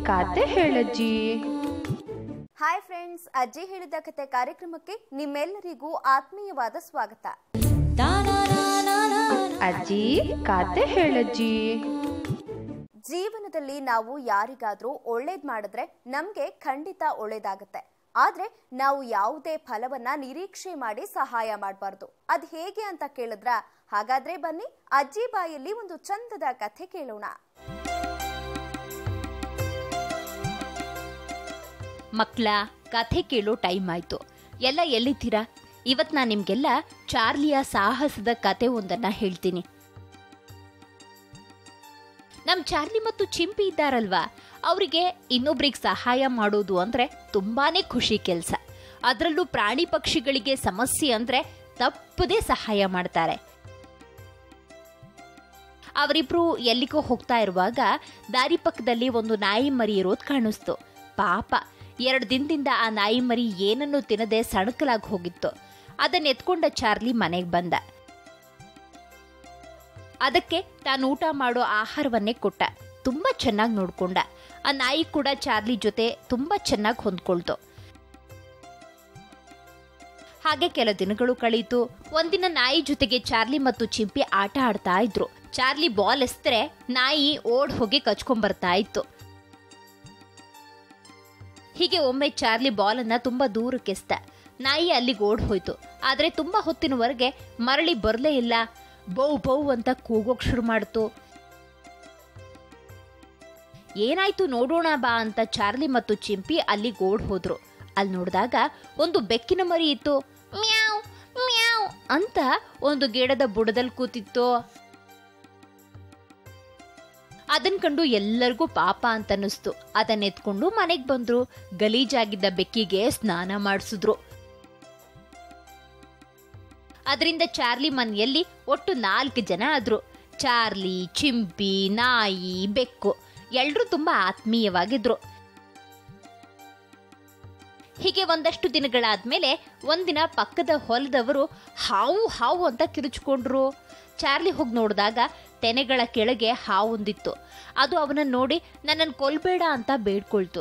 ಕಾತೆ ಹೇಳಜ್ಜಿ hi friends ಅಜ್ಜಿ ಹೇಳಿದ ಕತೆ ಕಾರ್ಯಕ್ರಮಕ್ಕೆ ನಿಮ್ಮೆಲ್ಲರಿಗೂ ಆತ್ಮೀಯವಾದ ಸ್ವಾಗತ ಅಜ್ಜಿ ಕಾತೆ ಹೇಳಜ್ಜಿ ಜೀವನದಲ್ಲಿ ನಾವು ಯಾರಿಗಾದ್ರೂ ಒಳ್ಳೇದ್ ಮಾಡಿದ್ರೆ ನಮ್ಗೆ ಖಂಡಿತ ಒಳ್ಳೇದಾಗತ್ತೆ ಆದ್ರೆ ನಾವು ಯಾವುದೇ ಫಲವನ್ನ ನಿರೀಕ್ಷೆ ಮಾಡಿ ಸಹಾಯ ಮಾಡಬಾರ್ದು ಅದ್ ಹೇಗೆ ಅಂತ ಕೇಳಿದ್ರ ಹಾಗಾದ್ರೆ ಬನ್ನಿ ಅಜ್ಜಿ ಬಾಯಲ್ಲಿ ಒಂದು ಚಂದದ ಕಥೆ ಕೇಳೋಣ ಮಕ್ಕಳ ಕಥೆ ಕೇಳೋ ಟೈಮ್ ಆಯ್ತು ಎಲ್ಲ ಎಲ್ಲಿದ್ದೀರಾ ಇವತ್ತು ನಾನು ನಿಮಗೆಲ್ಲ ಚಾರ್ಲಿಯ ಸಾಹಸದ ಕತೆ ಒಂದನ್ನ ಹೇಳ್ತೀನಿ ನಮ್ಮ ಚಾರ್ಲಿ ಮತ್ತು ಚಿಂಪಿ ಇದ್ದಾರಲ್ವಾ ಅವರಿಗೆ ಇನ್ನೊಬ್ರಿಗೆ ಸಹಾಯ ಮಾಡೋದು ಅಂದ್ರೆ ತುಂಬಾನೇ ಖುಷಿ ಕೆಲಸ ಅದರಲ್ಲೂ ಪ್ರಾಣಿ ಪಕ್ಷಿಗಳಿಗೆ ಸಮಸ್ಯೆ ಅಂದ್ರೆ ತಪ್ಪದೇ ಸಹಾಯ ಮಾಡ್ತಾರೆ ಅವರಿಬ್ರು ಎಲ್ಲಿಗೋ ಹೋಗ್ತಾ ಇರುವಾಗ ದಾರಿ ಪಕ್ಕದಲ್ಲಿ ಒಂದು ನಾಯಿ ಮರಿ ಇರೋದು ಕಾಣಿಸ್ತು ಪಾಪ ಎರಡು ದಿನದಿಂದ ಆ ನಾಯಿ ಮರಿ ಏನನ್ನೂ ತಿನ್ನದೆ ಸಣಕಲಾಗಿ ಹೋಗಿತ್ತು ಅದನ್ನ ಎತ್ಕೊಂಡ ಚಾರ್ಲಿ ಮನೆಗೆ ಬಂದ ಅದಕ್ಕೆ ತಾನು ಊಟ ಮಾಡೋ ಆಹಾರವನ್ನೇ ಕೊಟ್ಟ ತುಂಬಾ ಚೆನ್ನಾಗಿ ನೋಡ್ಕೊಂಡ ಆ ನಾಯಿ ಕೂಡ ಚಾರ್ಲಿ ಜೊತೆ ತುಂಬಾ ಚೆನ್ನಾಗಿ ಹೊಂದ್ಕೊಳ್ತು ಹಾಗೆ ಕೆಲ ದಿನಗಳು ಕಳೀತು ಒಂದಿನ ನಾಯಿ ಜೊತೆಗೆ ಚಾರ್ಲಿ ಮತ್ತು ಚಿಂಪಿ ಆಟ ಆಡ್ತಾ ಇದ್ರು ಚಾರ್ಲಿ ಬಾಲ್ ಎಸ್ತರೆ ನಾಯಿ ಓಡ್ ಹೋಗಿ ಕಚ್ಕೊಂಡ್ ಇತ್ತು ಹೀಗೆ ಒಮ್ಮೆ ಚಾರ್ಲಿ ಬಾಲ್ ಅನ್ನ ತುಂಬಾ ದೂರಕ್ಕೆ ಎಸ್ದ ನಾಯಿ ಅಲ್ಲಿಗೆ ಓಡ್ ಹೋಯ್ತು ಆದ್ರೆ ತುಂಬಾ ಹೊತ್ತಿನವರೆಗೆ ಮರಳಿ ಬರ್ಲೇ ಇಲ್ಲ ಬೌ ಬೌ ಅಂತ ಕೂಗೋಕ್ ಶುರು ಮಾಡ್ತು ಏನಾಯ್ತು ನೋಡೋಣ ಬಾ ಅಂತ ಚಾರ್ಲಿ ಮತ್ತು ಚಿಂಪಿ ಅಲ್ಲಿಗೆ ಓಡ್ ಹೋದ್ರು ಅಲ್ಲಿ ನೋಡಿದಾಗ ಒಂದು ಬೆಕ್ಕಿನ ಮರಿ ಇತ್ತು ಮ್ಯಾವ್ ಮ್ಯಾವ್ ಅಂತ ಒಂದು ಗಿಡದ ಬುಡದಲ್ಲಿ ಕೂತಿತ್ತು ಅದನ್ ಕಂಡು ಎಲ್ಲರಿಗೂ ಪಾಪ ಅಂತ ಅನ್ನಿಸ್ತು ಅದನ್ನ ಎತ್ಕೊಂಡು ಮನೆಗ್ ಬಂದ್ರು ಗಲೀಜಾಗಿದ್ದ ಬೆಕ್ಕಿಗೆ ಸ್ನಾನ ಮಾಡಿಸಿದ್ರು ಅದರಿಂದ ಚಾರ್ಲಿ ಮನೆಯಲ್ಲಿ ಒಟ್ಟು ನಾಲ್ಕು ಜನ ಆದ್ರು ಚಾರ್ಲಿ ಚಿಂಪಿ ನಾಯಿ ಬೆಕ್ಕು ಎಲ್ರೂ ತುಂಬಾ ಆತ್ಮೀಯವಾಗಿದ್ರು ಹೀಗೆ ಒಂದಷ್ಟು ದಿನಗಳಾದ್ಮೇಲೆ ಒಂದಿನ ಪಕ್ಕದ ಹೊಲದವರು ಹಾವು ಹಾವು ಅಂತ ಕಿರುಚ್ಕೊಂಡ್ರು ಚಾರ್ಲಿ ಹೋಗಿ ನೋಡಿದಾಗ ತೆನೆಗಳ ಕೆಳಗೆ ಹಾವೊಂದಿತ್ತು ಅದು ಅವನನ್ನ ನೋಡಿ ನನ್ನನ್ನು ಕೊಲ್ಬೇಡ ಅಂತ ಬೇಡ್ಕೊಳ್ತು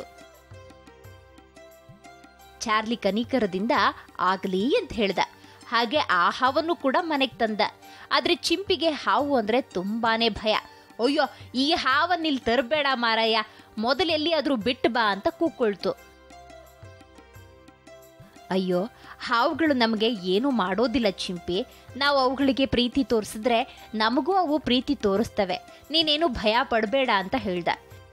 ಚಾರ್ಲಿ ಕನಿಕರದಿಂದ ಆಗ್ಲಿ ಅಂತ ಹೇಳ್ದ ಹಾಗೆ ಆ ಹಾವನ್ನು ಕೂಡ ಮನೆಗೆ ತಂದ ಆದ್ರೆ ಚಿಂಪಿಗೆ ಹಾವು ಅಂದ್ರೆ ತುಂಬಾನೇ ಭಯ ಅಯ್ಯೋ ಈ ಹಾವನ್ನ ಇಲ್ಲಿ ತರಬೇಡ ಮಾರಾಯ ಮೊದಲೆಲ್ಲಿ ಆದ್ರೂ ಬಿಟ್ಟು ಬಾ ಅಂತ ಕೂಕೊಳ್ತು ಅಯ್ಯೋ ಹಾವುಗಳು ನಮಗೆ ಏನು ಮಾಡೋದಿಲ್ಲ ಚಿಂಪಿ ನಾವು ಅವುಗಳಿಗೆ ಪ್ರೀತಿ ತೋರಿಸಿದ್ರೆ ನಮಗೂ ಅವು ಪ್ರೀತಿ ತೋರಿಸ್ತವೆ ನೀನೇನು ಭಯ ಪಡಬೇಡ ಅಂತ ಹೇಳ್ದ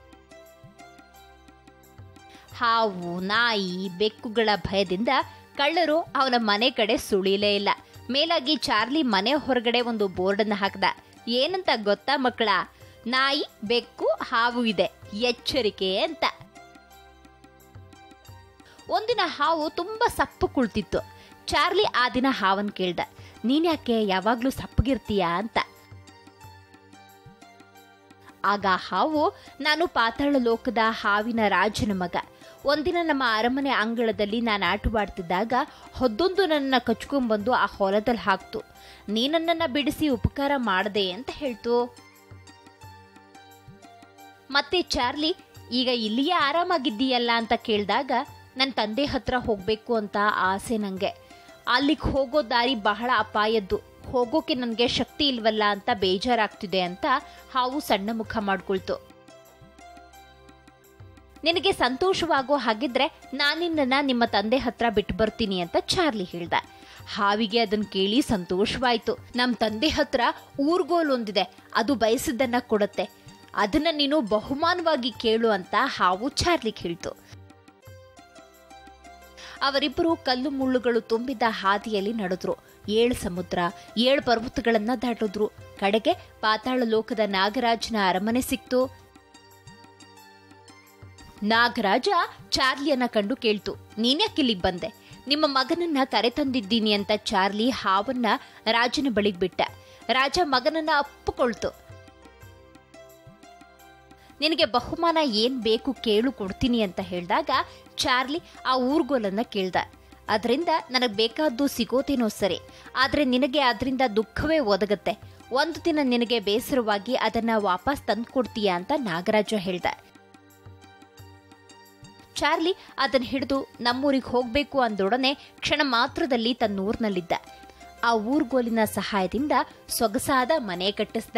ಹಾವು ನಾಯಿ ಬೆಕ್ಕುಗಳ ಭಯದಿಂದ ಕಳ್ಳರು ಅವನ ಮನೆ ಕಡೆ ಸುಳಿಲೇ ಇಲ್ಲ ಮೇಲಾಗಿ ಚಾರ್ಲಿ ಮನೆ ಹೊರಗಡೆ ಒಂದು ಬೋರ್ಡನ್ನು ಹಾಕ್ದ ಏನಂತ ಗೊತ್ತಾ ಮಕ್ಕಳ ನಾಯಿ ಬೆಕ್ಕು ಹಾವು ಇದೆ ಎಚ್ಚರಿಕೆ ಅಂತ ಒಂದಿನ ಹಾವು ತುಂಬಾ ಸಪ್ಪು ಕುಳ್ತಿತ್ತು ಚಾರ್ಲಿ ಆ ದಿನ ಹಾವನ್ ಕೇಳ್ದ ನೀನ್ಯಾಕೆ ಯಾವಾಗ್ಲೂ ಸಪ್ಪಗಿರ್ತೀಯಾ ಅಂತ ಆಗ ಹಾವು ನಾನು ಪಾತಾಳ ಲೋಕದ ಹಾವಿನ ರಾಜನ ಮಗ ಒಂದಿನ ನಮ್ಮ ಅರಮನೆ ಅಂಗಳದಲ್ಲಿ ನಾನು ಆಟವಾಡ್ತಿದ್ದಾಗ ಹೊದ್ದೊಂದು ನನ್ನ ಕಚ್ಕೊಂಡ್ಬಂದು ಆ ಹೊಲದಲ್ಲಿ ಹಾಕ್ತು ನೀನನ್ನ ಬಿಡಿಸಿ ಉಪಕಾರ ಮಾಡದೆ ಅಂತ ಹೇಳ್ತು ಮತ್ತೆ ಚಾರ್ಲಿ ಈಗ ಇಲ್ಲಿಯೇ ಆರಾಮಾಗಿದ್ದೀಯಲ್ಲ ಅಂತ ಕೇಳಿದಾಗ ನನ್ನ ತಂದೆ ಹತ್ರ ಹೋಗ್ಬೇಕು ಅಂತ ಆಸೆ ನಂಗೆ ಅಲ್ಲಿಗೆ ಹೋಗೋ ದಾರಿ ಬಹಳ ಅಪಾಯದ್ದು ಹೋಗೋಕೆ ನನಗೆ ಶಕ್ತಿ ಇಲ್ವಲ್ಲ ಅಂತ ಬೇಜಾರಾಗ್ತಿದೆ ಅಂತ ಹಾವು ಸಣ್ಣ ಮುಖ ಮಾಡ್ಕೊಳ್ತು ನಿನಗೆ ಸಂತೋಷವಾಗೋ ಹಾಗಿದ್ರೆ ನಾನಿನ್ನ ನಿಮ್ಮ ತಂದೆ ಹತ್ರ ಬಿಟ್ಟು ಬರ್ತೀನಿ ಅಂತ ಚಾರ್ಲಿ ಹೇಳ್ದ ಹಾವಿಗೆ ಅದನ್ನ ಕೇಳಿ ಸಂತೋಷವಾಯ್ತು ನಮ್ಮ ತಂದೆ ಹತ್ರ ಊರ್ಗೋಲ್ ಒಂದಿದೆ ಅದು ಬಯಸಿದ್ದನ್ನ ಕೊಡುತ್ತೆ ಅದನ್ನ ನೀನು ಬಹುಮಾನವಾಗಿ ಕೇಳು ಅಂತ ಹಾವು ಚಾರ್ಲಿಗೆ ಹೇಳ್ತು ಅವರಿಬ್ಬರು ಕಲ್ಲು ಮುಳ್ಳುಗಳು ತುಂಬಿದ್ದ ಹಾದಿಯಲ್ಲಿ ನಡೆದ್ರು ಏಳು ಸಮುದ್ರ ಏಳು ಪರ್ವತಗಳನ್ನ ದಾಟಿದ್ರು ಕಡೆಗೆ ಪಾತಾಳ ಲೋಕದ ನಾಗರಾಜನ ಅರಮನೆ ಸಿಕ್ತು ನಾಗರಾಜ ಚಾರ್ಲಿಯನ್ನ ಕಂಡು ಕೇಳ್ತು ನೀನ್ಯಾಕಿಲ್ಲಿಗೆ ಬಂದೆ ನಿಮ್ಮ ಮಗನನ್ನ ಕರೆತಂದಿದ್ದೀನಿ ಅಂತ ಚಾರ್ಲಿ ಹಾವನ್ನ ರಾಜನ ಬಳಿಗ್ ಬಿಟ್ಟ ರಾಜ ಮಗನನ್ನ ಅಪ್ಪಿಕೊಳ್ತು ನಿನಗೆ ಬಹುಮಾನ ಏನ್ ಬೇಕು ಕೇಳು ಕೊಡ್ತೀನಿ ಅಂತ ಹೇಳಿದಾಗ ಚಾರ್ಲಿ ಆ ಊರ್ಗೋಲನ್ನ ಕೇಳ್ದ ಅದರಿಂದ ನನಗೆ ಬೇಕಾದ್ದು ಸಿಗೋತೇನೋ ಸರಿ ಆದ್ರೆ ನಿನಗೆ ಅದರಿಂದ ದುಃಖವೇ ಒದಗತ್ತೆ ಒಂದು ದಿನ ನಿನಗೆ ಬೇಸರವಾಗಿ ಅದನ್ನ ವಾಪಸ್ ತಂದ್ಕೊಡ್ತೀಯಾ ಅಂತ ನಾಗರಾಜ ಹೇಳ್ದ ಚಾರ್ಲಿ ಅದನ್ನ ಹಿಡಿದು ನಮ್ಮೂರಿಗೆ ಹೋಗ್ಬೇಕು ಅಂದೊಡನೆ ಕ್ಷಣ ಮಾತ್ರದಲ್ಲಿ ತನ್ನೂರಿನಲ್ಲಿದ್ದ ಆ ಊರ್ಗೋಲಿನ ಸಹಾಯದಿಂದ ಸೊಗಸಾದ ಮನೆ ಕಟ್ಟಿಸ್ದ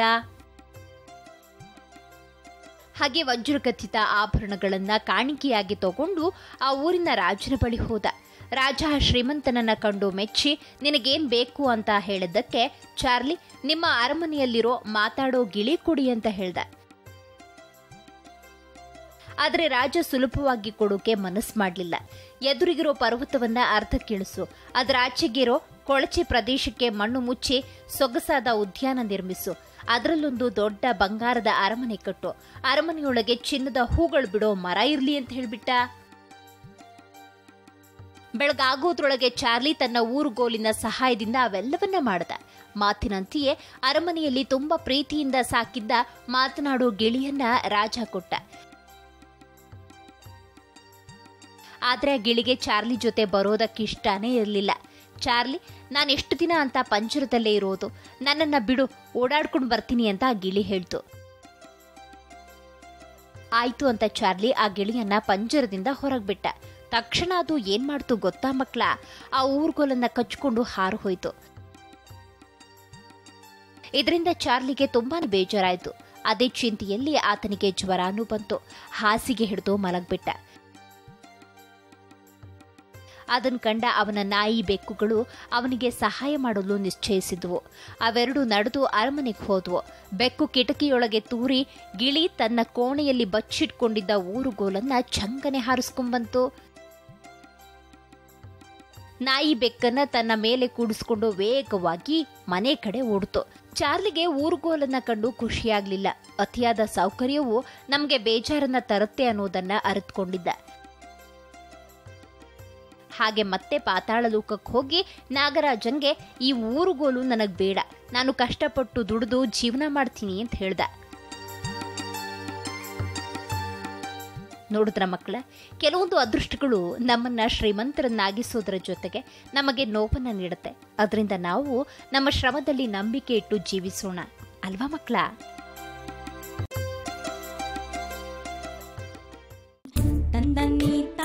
ಹಾಗೆ ವಜ್ರಕಥಿತ ಆಭರಣಗಳನ್ನ ಕಾಣಿಕೆಯಾಗಿ ತಗೊಂಡು ಆ ಊರಿನ ರಾಜನ ಬಳಿ ಹೋದ ರಾಜ ಆ ಶ್ರೀಮಂತನನ್ನ ಕಂಡು ಮೆಚ್ಚಿ ನಿನಗೇನ್ ಬೇಕು ಅಂತ ಹೇಳಿದ್ದಕ್ಕೆ ಚಾರ್ಲಿ ನಿಮ್ಮ ಅರಮನೆಯಲ್ಲಿರೋ ಮಾತಾಡೋ ಗಿಳಿ ಕೊಡಿ ಅಂತ ಹೇಳ್ದ ಆದ್ರೆ ರಾಜ ಸುಲಭವಾಗಿ ಕೊಡೋಕೆ ಮನಸ್ಸು ಮಾಡಲಿಲ್ಲ ಎದುರಿಗಿರೋ ಪರ್ವತವನ್ನ ಅರ್ಧಕ್ಕಿಳಿಸು ಅದರ ಆಚೆಗಿರೋ ಕೊಳಚೆ ಪ್ರದೇಶಕ್ಕೆ ಮಣ್ಣು ಮುಚ್ಚಿ ಸೊಗಸಾದ ಉದ್ಯಾನ ನಿರ್ಮಿಸು ಅದರಲ್ಲೊಂದು ದೊಡ್ಡ ಬಂಗಾರದ ಅರಮನೆ ಕಟ್ಟು ಅರಮನೆಯೊಳಗೆ ಚಿನ್ನದ ಹೂಗಳು ಬಿಡೋ ಮರ ಇರ್ಲಿ ಅಂತ ಹೇಳ್ಬಿಟ್ಟ ಬೆಳಗಾಗೋದ್ರೊಳಗೆ ಚಾರ್ಲಿ ತನ್ನ ಊರುಗೋಲಿನ ಸಹಾಯದಿಂದ ಅವೆಲ್ಲವನ್ನ ಮಾಡ್ದ ಮಾತಿನಂತೆಯೇ ಅರಮನೆಯಲ್ಲಿ ತುಂಬಾ ಪ್ರೀತಿಯಿಂದ ಸಾಕಿದ್ದ ಮಾತನಾಡೋ ಗಿಳಿಯನ್ನ ರಾಜ ಕೊಟ್ಟ ಆದ್ರೆ ಆ ಗಿಳಿಗೆ ಚಾರ್ಲಿ ಜೊತೆ ಬರೋದಕ್ಕೆ ಇಷ್ಟನೇ ಇರಲಿಲ್ಲ ಚಾರ್ಲಿ ನಾನು ಎಷ್ಟು ದಿನ ಅಂತ ಪಂಜರದಲ್ಲೇ ಇರೋದು ನನ್ನನ್ನ ಬಿಡು ಓಡಾಡ್ಕೊಂಡು ಬರ್ತೀನಿ ಅಂತ ಆ ಗಿಳಿ ಹೇಳ್ತು ಆಯ್ತು ಅಂತ ಚಾರ್ಲಿ ಆ ಗಿಳಿಯನ್ನ ಪಂಜರದಿಂದ ಹೊರಗೆ ಬಿಟ್ಟ ತಕ್ಷಣ ಅದು ಏನ್ ಮಾಡ್ತು ಗೊತ್ತಾ ಮಕ್ಳ ಆ ಊರ್ಗೋಲನ್ನ ಕಚ್ಕೊಂಡು ಹಾರು ಹೋಯ್ತು ಇದರಿಂದ ಚಾರ್ಲಿಗೆ ತುಂಬಾನೇ ಬೇಜಾರಾಯ್ತು ಅದೇ ಚಿಂತೆಯಲ್ಲಿ ಆತನಿಗೆ ಜ್ವರಾನೂ ಬಂತು ಹಾಸಿಗೆ ಹಿಡಿದು ಮಲಗ್ಬಿಟ್ಟ ಅದನ್ ಕಂಡ ಅವನ ನಾಯಿ ಬೆಕ್ಕುಗಳು ಅವನಿಗೆ ಸಹಾಯ ಮಾಡಲು ನಿಶ್ಚಯಿಸಿದ್ವು ಅವೆರಡು ನಡೆದು ಅರಮನೆಗೆ ಹೋದ್ವು ಬೆಕ್ಕು ಕಿಟಕಿಯೊಳಗೆ ತೂರಿ ಗಿಳಿ ತನ್ನ ಕೋಣೆಯಲ್ಲಿ ಬಚ್ಚಿಟ್ಕೊಂಡಿದ್ದ ಊರುಗೋಲನ್ನ ಚಂಗನೆ ಹಾರಿಸ್ಕೊಂಡ್ಬಂತು ನಾಯಿ ಬೆಕ್ಕನ್ನ ತನ್ನ ಮೇಲೆ ಕೂಡಿಸ್ಕೊಂಡು ವೇಗವಾಗಿ ಮನೆ ಕಡೆ ಓಡ್ತು ಚಾರ್ಲಿಗೆ ಊರುಗೋಲನ್ನ ಕಂಡು ಖುಷಿಯಾಗ್ಲಿಲ್ಲ ಅತಿಯಾದ ಸೌಕರ್ಯವು ನಮಗೆ ಬೇಜಾರನ್ನ ತರುತ್ತೆ ಅನ್ನೋದನ್ನ ಅರಿತುಕೊಂಡಿದ್ದ ಹಾಗೆ ಮತ್ತೆ ಪಾತಾಳ ಲೋಕಕ್ಕೆ ಹೋಗಿ ನಾಗರಾಜನ್ಗೆ ಈ ಊರುಗೋಲು ನನಗ್ ಬೇಡ ನಾನು ಕಷ್ಟಪಟ್ಟು ದುಡಿದು ಜೀವನ ಮಾಡ್ತೀನಿ ಅಂತ ಹೇಳ್ದ ನೋಡಿದ್ರ ಮಕ್ಕಳ ಕೆಲವೊಂದು ಅದೃಷ್ಟಗಳು ನಮ್ಮನ್ನ ಶ್ರೀಮಂತರನ್ನಾಗಿಸೋದ್ರ ಜೊತೆಗೆ ನಮಗೆ ನೋವನ್ನ ನೀಡುತ್ತೆ ಅದರಿಂದ ನಾವು ನಮ್ಮ ಶ್ರಮದಲ್ಲಿ ನಂಬಿಕೆ ಇಟ್ಟು ಜೀವಿಸೋಣ ಅಲ್ವಾ ಮಕ್ಕಳ ತಂದನಿ